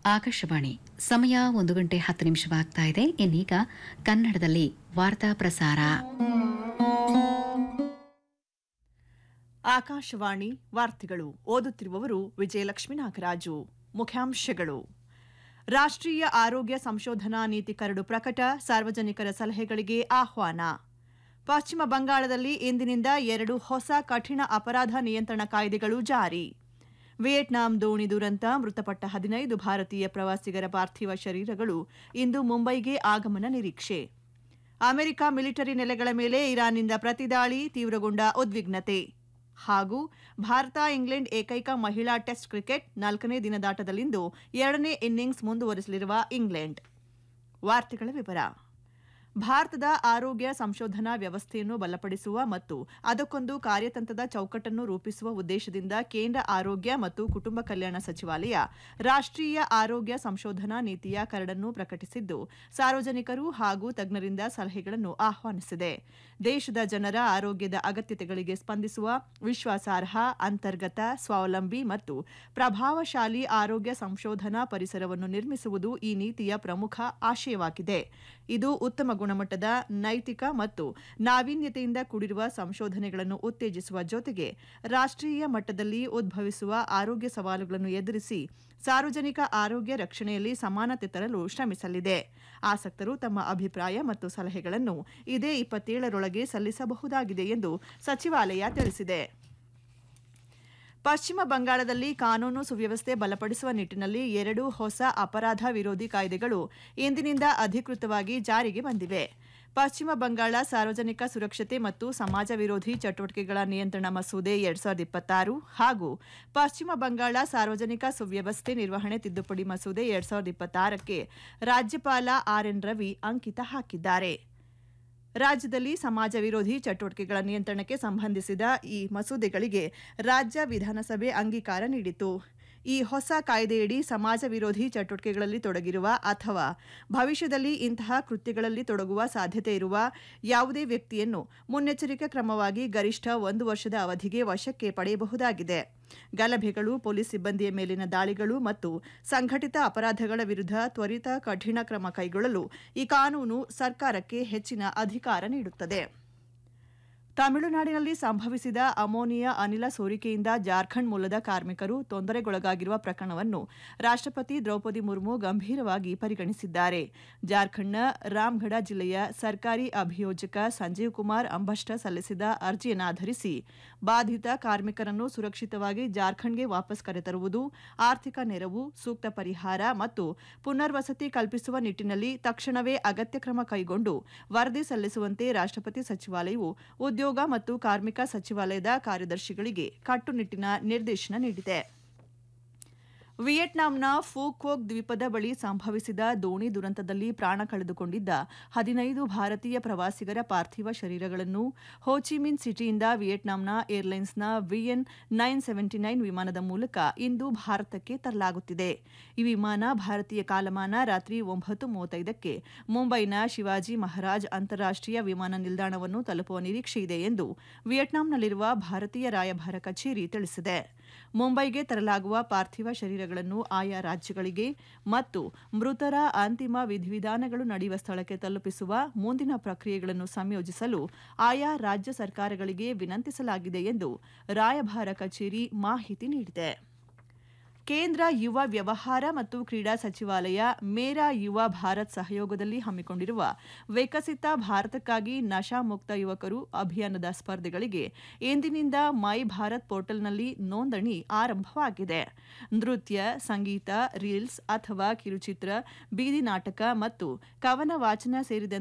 ಆಕಾಶವಾಣಿ ಸಮಯ ಒಂದು ಗಂಟೆ ಹತ್ತು ನಿಮಿಷವಾಗ್ತಾ ಇದೆ ಇನ್ನೀಗ ಕನ್ನಡದಲ್ಲಿ ವಾರ್ತಾ ಪ್ರಸಾರ ಆಕಾಶವಾಣಿ ವಾರ್ತೆಗಳು ಓದುತ್ತಿರುವವರು ವಿಜಯಲಕ್ಷ್ಮಿ ನಾಗರಾಜು ಮುಖ್ಯಾಂಶಗಳು ರಾಷ್ಟ್ರೀಯ ಆರೋಗ್ಯ ಸಂಶೋಧನಾ ನೀತಿ ಕರಡು ಪ್ರಕಟ ಸಾರ್ವಜನಿಕರ ಸಲಹೆಗಳಿಗೆ ಆಹ್ವಾನ ಪಶ್ಚಿಮ ಬಂಗಾಳದಲ್ಲಿ ಇಂದಿನಿಂದ ಎರಡು ಹೊಸ ಕಠಿಣ ಅಪರಾಧ ನಿಯಂತ್ರಣ ಕಾಯ್ದೆಗಳು ಜಾರಿ ವಿಯೆಟ್ನಾಂ ದೋಣಿ ದುರಂತ ಮೃತಪಟ್ಟ ಹದಿನೈದು ಭಾರತೀಯ ಪ್ರವಾಸಿಗರ ಪಾರ್ಥಿವ ಶರೀರಗಳು ಇಂದು ಮುಂಬೈಗೆ ಆಗಮನ ನಿರೀಕ್ಷೆ ಅಮೆರಿಕ ಮಿಲಿಟರಿ ನೆಲೆಗಳ ಮೇಲೆ ಇರಾನ್ನಿಂದ ಪ್ರತಿದಾಳಿ ತೀವ್ರಗೊಂಡ ಉದ್ವಿಗ್ನತೆ ಹಾಗೂ ಭಾರತ ಇಂಗ್ಲೆಂಡ್ ಏಕೈಕ ಮಹಿಳಾ ಟೆಸ್ಟ್ ಕ್ರಿಕೆಟ್ ನಾಲ್ಕನೇ ದಿನದಾಟದಲ್ಲಿಂದು ಎರಡನೇ ಇನ್ನಿಂಗ್ಸ್ ಮುಂದುವರೆಸಲಿರುವ ಇಂಗ್ಲೆಂಡ್ ವಾರ್ತೆಗಳ ವಿವರ ಭಾರತದ ಆರೋಗ್ಯ ಸಂಶೋಧನಾ ವ್ಯವಸ್ಥೆಯನ್ನು ಬಲಪಡಿಸುವ ಮತ್ತು ಅದಕ್ಕೊಂದು ಕಾರ್ಯತಂತ್ರದ ಚೌಕಟ್ಟನ್ನು ರೂಪಿಸುವ ಉದ್ದೇಶದಿಂದ ಕೇಂದ್ರ ಆರೋಗ್ಯ ಮತ್ತು ಕುಟುಂಬ ಕಲ್ಯಾಣ ಸಚಿವಾಲಯ ರಾಷ್ಟ್ರೀಯ ಆರೋಗ್ಯ ಸಂಶೋಧನಾ ನೀತಿಯ ಕರಡನ್ನು ಪ್ರಕಟಿಸಿದ್ದು ಸಾರ್ವಜನಿಕರು ಹಾಗೂ ತಜ್ಞರಿಂದ ಸಲಹೆಗಳನ್ನು ಆಹ್ವಾನಿಸಿದೆ ದೇಶದ ಜನರ ಆರೋಗ್ಯದ ಅಗತ್ಯತೆಗಳಿಗೆ ಸ್ಪಂದಿಸುವ ವಿಶ್ವಾಸಾರ್ಹ ಅಂತರ್ಗತ ಸ್ವಾವಲಂಬಿ ಮತ್ತು ಪ್ರಭಾವಶಾಲಿ ಆರೋಗ್ಯ ಸಂಶೋಧನಾ ಪರಿಸರವನ್ನು ನಿರ್ಮಿಸುವುದು ಈ ನೀತಿಯ ಪ್ರಮುಖ ಆಶಯವಾಗಿದೆ ಇದು ಉತ್ತಮ ಗುಣಮಟ್ಟದ ನೈತಿಕ ಮತ್ತು ನಾವೀನ್ಯತೆಯಿಂದ ಕೂಡಿರುವ ಸಂಶೋಧನೆಗಳನ್ನು ಉತ್ತೇಜಿಸುವ ಜೊತೆಗೆ ರಾಷ್ಟ್ರೀಯ ಮಟ್ಟದಲ್ಲಿ ಉದ್ಭವಿಸುವ ಆರೋಗ್ಯ ಸವಾಲುಗಳನ್ನು ಎದುರಿಸಿ ಸಾರ್ವಜನಿಕ ಆರೋಗ್ಯ ರಕ್ಷಣೆಯಲ್ಲಿ ಸಮಾನತೆ ತರಲು ಶ್ರಮಿಸಲಿದೆ ಆಸಕ್ತರು ತಮ್ಮ ಅಭಿಪ್ರಾಯ ಮತ್ತು ಸಲಹೆಗಳನ್ನು ಇದೇ ಇಪ್ಪತ್ತೇಳರೊಳಗೆ ಸಲ್ಲಿಸಬಹುದಾಗಿದೆ ಎಂದು ಸಚಿವಾಲಯ ತಿಳಿಸಿದೆ ಪಶ್ಚಿಮ ಬಂಗಾಳದಲ್ಲಿ ಕಾನೂನು ಸುವ್ಯವಸ್ಥೆ ಬಲಪಡಿಸುವ ನಿಟ್ಟಿನಲ್ಲಿ ಎರಡು ಹೊಸ ಅಪರಾಧ ವಿರೋಧಿ ಕಾಯ್ದೆಗಳು ಇಂದಿನಿಂದ ಅಧಿಕೃತವಾಗಿ ಜಾರಿಗೆ ಬಂದಿವೆ ಪಶ್ಚಿಮ ಬಂಗಾಳ ಸಾರ್ವಜನಿಕ ಸುರಕ್ಷತೆ ಮತ್ತು ಸಮಾಜ ವಿರೋಧಿ ಚಟುವಟಿಕೆಗಳ ನಿಯಂತ್ರಣ ಮಸೂದೆ ಎರಡ್ ಸಾವಿರದ ಇಪ್ಪತ್ತಾರು ಹಾಗೂ ಪಶ್ಚಿಮ ಬಂಗಾಳ ಸಾರ್ವಜನಿಕ ಸುವ್ಯವಸ್ಥೆ ನಿರ್ವಹಣೆ ತಿದ್ದುಪಡಿ ಮಸೂದೆ ಎರಡ್ ಸಾವಿರದ ಇಪ್ಪತ್ತಾರಕ್ಕೆ ರಾಜ್ಯಪಾಲ ಆರ್ಎನ್ ರವಿ ಅಂಕಿತ ಹಾಕಿದ್ದಾರೆ ರಾಜ್ಯದಲ್ಲಿ ಸಮಾಜ ವಿರೋಧಿ ಚಟುವಟಿಕೆಗಳ ನಿಯಂತ್ರಣಕ್ಕೆ ಸಂಬಂಧಿಸಿದ ಈ ಮಸೂದೆಗಳಿಗೆ ರಾಜ್ಯ ವಿಧಾನಸಭೆ ಅಂಗೀಕಾರ ನೀಡಿತು ಈ ಹೊಸ ಕಾಯ್ದೆಯಡಿ ಸಮಾಜ ವಿರೋಧಿ ಚಟುವಟಿಕೆಗಳಲ್ಲಿ ತೊಡಗಿರುವ ಅಥವಾ ಭವಿಷ್ಯದಲ್ಲಿ ಇಂತಹ ಕೃತ್ಯಗಳಲ್ಲಿ ತೊಡಗುವ ಸಾಧ್ಯತೆ ಇರುವ ಯಾವುದೇ ವ್ಯಕ್ತಿಯನ್ನು ಮುನ್ನೆಚ್ಚರಿಕೆ ಕ್ರಮವಾಗಿ ಗರಿಷ್ಠ ಒಂದು ವರ್ಷದ ಅವಧಿಗೆ ವಶಕ್ಕೆ ಪಡೆಯಬಹುದಾಗಿದೆ ಗಲಭೆಗಳು ಪೊಲೀಸ್ ಸಿಬ್ಬಂದಿಯ ಮೇಲಿನ ದಾಳಿಗಳು ಮತ್ತು ಸಂಘಟಿತ ಅಪರಾಧಗಳ ವಿರುದ್ಧ ತ್ವರಿತ ಕಠಿಣ ಕ್ರಮ ಕೈಗೊಳ್ಳಲು ಈ ಕಾನೂನು ಸರ್ಕಾರಕ್ಕೆ ಹೆಚ್ಚಿನ ಅಧಿಕಾರ ನೀಡುತ್ತದೆ ತಮಿಳುನಾಡಿನಲ್ಲಿ ಸಂಭವಿಸಿದ ಅಮೋನಿಯಾ ಅನಿಲ ಸೋರಿಕೆಯಿಂದ ಜಾರ್ಖಂಡ್ ಮೂಲದ ಕಾರ್ಮಿಕರು ತೊಂದರೆಗೊಳಗಾಗಿರುವ ಪ್ರಕರಣವನ್ನು ರಾಷ್ಟ್ರಪತಿ ದ್ರೌಪದಿ ಮುರ್ಮು ಗಂಭೀರವಾಗಿ ಪರಿಗಣಿಸಿದ್ದಾರೆ ಜಾರ್ಖಂಡ್ನ ರಾಮ್ಗಢ ಜಿಲ್ಲೆಯ ಸರ್ಕಾರಿ ಅಭಿಯೋಜಕ ಸಂಜೀವ್ ಕುಮಾರ್ ಅಂಬಷ್ಟ ಸಲ್ಲಿಸಿದ ಅರ್ಜಿಯನ್ನಾಧರಿಸಿ ಬಾಧಿತ ಕಾರ್ಮಿಕರನ್ನು ಸುರಕ್ಷಿತವಾಗಿ ಜಾರ್ಖಂಡ್ಗೆ ವಾಪಸ್ ಕರೆತರುವುದು ಆರ್ಥಿಕ ನೆರವು ಸೂಕ್ತ ಪರಿಹಾರ ಮತ್ತು ಪುನರ್ವಸತಿ ಕಲ್ಪಿಸುವ ನಿಟ್ಟಿನಲ್ಲಿ ತಕ್ಷಣವೇ ಅಗತ್ಯ ಕ್ರಮ ಕೈಗೊಂಡು ವರದಿ ಸಲ್ಲಿಸುವಂತೆ ರಾಷ್ಟ್ರಪತಿ ಸಚಿವಾಲಯವು ಉದ್ಯೋಗ ಮತ್ತು ಕಾರ್ಮಿಕ ಸಚಿವಾಲಯದ ಕಾರ್ಯದರ್ಶಿಗಳಿಗೆ ಕಟ್ಟುನಿಟ್ಟಿನ ನಿರ್ದೇಶನ ನೀಡಿದೆ ವಿಯೆಟ್ನಾಂನ ಫೂಕೋಕ್ ದ್ವೀಪದ ಬಳಿ ಸಂಭವಿಸಿದ ದೋಣಿ ದುರಂತದಲ್ಲಿ ಪ್ರಾಣ ಕಳೆದುಕೊಂಡಿದ್ದ ಹದಿನೈದು ಭಾರತೀಯ ಪ್ರವಾಸಿಗರ ಪಾರ್ಥಿವ ಶರೀರಗಳನ್ನು ಹೋಚಿಮಿನ್ ಸಿಟಿಯಿಂದ ವಿಯೆಟ್ನಾಂನ ಏರ್ಲೈನ್ಸ್ನ ವಿಎನ್ ನೈನ್ ಸೆವೆಂಟಿ ನೈನ್ ವಿಮಾನದ ಮೂಲಕ ಇಂದು ಭಾರತಕ್ಕೆ ತರಲಾಗುತ್ತಿದೆ ಈ ವಿಮಾನ ಭಾರತೀಯ ಕಾಲಮಾನ ರಾತ್ರಿ ಒಂಬತ್ತು ಮೂವತ್ತೈದಕ್ಕೆ ಮುಂಬೈನ ಶಿವಾಜಿ ಮಹಾರಾಜ್ ಅಂತಾರಾಷ್ಟೀಯ ವಿಮಾನ ನಿಲ್ದಾಣವನ್ನು ತಲುಪುವ ನಿರೀಕ್ಷೆಯಿದೆ ಎಂದು ವಿಯೆಟ್ನಾಂನಲ್ಲಿರುವ ಭಾರತೀಯ ರಾಯಭಾರ ಕಚೇರಿ ತಿಳಿಸಿದೆ ಮುಂಬೈಗೆ ತರಲಾಗುವ ಪಾರ್ಥಿವ ಶರೀರಗಳನ್ನು ಆಯಾ ರಾಜ್ಯಗಳಿಗೆ ಮತ್ತು ಮೃತರ ಅಂತಿಮ ವಿಧಿವಿಧಾನಗಳು ನಡೆಯುವ ಸ್ಥಳಕ್ಕೆ ತಲುಪಿಸುವ ಮುಂದಿನ ಪ್ರಕ್ರಿಯೆಗಳನ್ನು ಸಂಯೋಜಿಸಲು ಆಯಾ ರಾಜ್ಯ ಸರ್ಕಾರಗಳಿಗೆ ವಿನಂತಿಸಲಾಗಿದೆ ಎಂದು ರಾಯಭಾರ ಕಚೇರಿ ಮಾಹಿತಿ ನೀಡಿದೆ ಕೇಂದ್ರ ಯುವ ವ್ಯವಹಾರ ಮತ್ತು ಕ್ರೀಡಾ ಸಚಿವಾಲಯ ಮೇರಾ ಯುವ ಭಾರತ್ ಸಹಯೋಗದಲ್ಲಿ ಹಮ್ಮಿಕೊಂಡಿರುವ ವಿಕಸಿತ ಭಾರತಕ್ಕಾಗಿ ನಶಾಮುಕ್ತ ಯುವಕರು ಅಭಿಯಾನದ ಸ್ಪರ್ಧೆಗಳಿಗೆ ಇಂದಿನಿಂದ ಮೈ ಭಾರತ್ ಪೋರ್ಟಲ್ನಲ್ಲಿ ನೋಂದಣಿ ಆರಂಭವಾಗಿದೆ ನೃತ್ಯ ಸಂಗೀತ ರೀಲ್ಸ್ ಅಥವಾ ಕಿರುಚಿತ್ರ ಬೀದಿ ನಾಟಕ ಮತ್ತು ಕವನ ವಾಚನ ಸೇರಿದಂತೆ